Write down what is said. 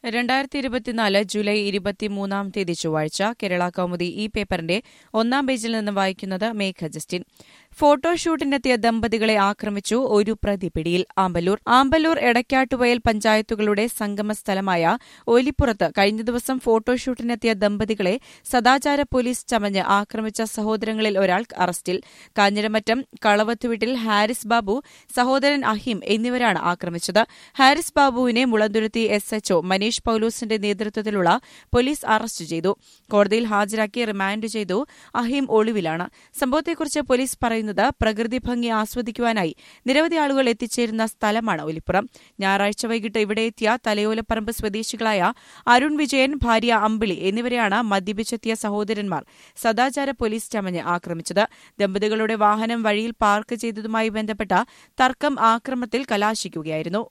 രണ്ടായിരത്തി ഇരുപത്തിനാല് ജൂലൈ ഇരുപത്തിമൂന്നാം തീയതി ചൊവ്വാഴ്ച കേരള കൗമുദി ഈ പേപ്പറിന്റെ ഒന്നാം പേജിൽ നിന്ന് വായിക്കുന്നത് മേഘ ജസ്റ്റിൻ ഫോട്ടോഷൂട്ടിനെത്തിയ ദമ്പതികളെ ആക്രമിച്ചു ഒരു പ്രതി പിടിയിൽ ആമ്പല്ലൂർ ആമ്പല്ലൂർ എടക്കാട്ടുവയൽ പഞ്ചായത്തുകളുടെ സംഗമ സ്ഥലമായ ഒലിപ്പുറത്ത് കഴിഞ്ഞ ദിവസം ഫോട്ടോഷൂട്ടിനെത്തിയ ദമ്പതികളെ സദാചാര പോലീസ് ചമഞ്ഞ് ആക്രമിച്ച സഹോദരങ്ങളിൽ ഒരാൾ അറസ്റ്റിൽ കാഞ്ഞിരമറ്റം കളവത്തുവീട്ടിൽ ഹാരിസ് ബാബു സഹോദരൻ അഹിം എന്നിവരാണ് ആക്രമിച്ചത് ഹാരിസ് ബാബുവിനെ മുളന്തുരുത്തി എസ് എച്ച്ഒ മനീഷ് പൌലോസിന്റെ നേതൃത്വത്തിലുള്ള പോലീസ് അറസ്റ്റ് ചെയ്തു കോടതിയിൽ ഹാജരാക്കി റിമാൻഡ് ചെയ്തു അഹിം ഒളിവിലാണ് സംഭവത്തെക്കുറിച്ച് പോലീസ് പറയുന്നത് പ്രകൃതി ഭംഗി ആസ്വദിക്കുവാനായി നിരവധി ആളുകൾ എത്തിച്ചേരുന്ന സ്ഥലമാണ് ഒലിപ്പുറം ഞായറാഴ്ച വൈകിട്ട് ഇവിടെ എത്തിയ തലയോലപ്പറമ്പ് സ്വദേശികളായ അരുൺ വിജയൻ ഭാര്യ അമ്പിളി എന്നിവരെയാണ് മദ്യപിച്ചെത്തിയ സഹോദരന്മാർ സദാചാര പോലീസ് ചമഞ്ഞ് ആക്രമിച്ചത് ദമ്പതികളുടെ വാഹനം വഴിയിൽ പാർക്ക് ചെയ്തതുമായി ബന്ധപ്പെട്ട തർക്കം ആക്രമത്തിൽ കലാശിക്കുകയായിരുന്നു